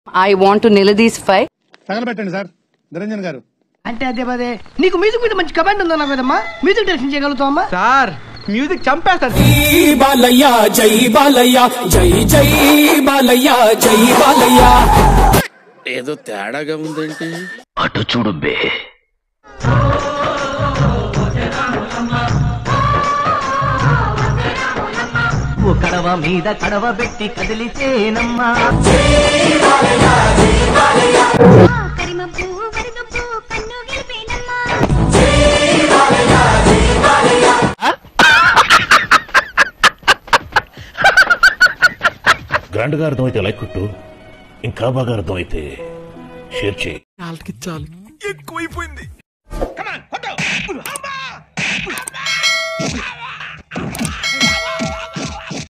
I want to నిలదీసిఫై తగలబెట్టండి sir Niranjan garu అంటే అదే పదే నీకు మ్యూజిక్ మీద మంచి కమాండ్ ఉందా కదమ్మా మ్యూజిక్ డైరెక్షన్ చేయగలుగుతావమ్మా సార్ మ్యూజిక్ చంపేస్తాడు బాలయ్య జై బాలయ్య జై జై బాలయ్య జై బాలయ్య ఏదో తేడాగా ఉందేంటి అటు చూడు బే కడవ మీద కడవ పెట్టి కదిలితేనమ్మా కరిమబ్బు వరదబ్బు కన్ను గెలిపేనమ్మా గ్రాండ్ గా అర్థమైతే లైక్ కొట్టు ఇంకా బాగా అర్థమైతే షేర్ చేయి వాళ్ళకి చాలు ఎక్కువైపోయింది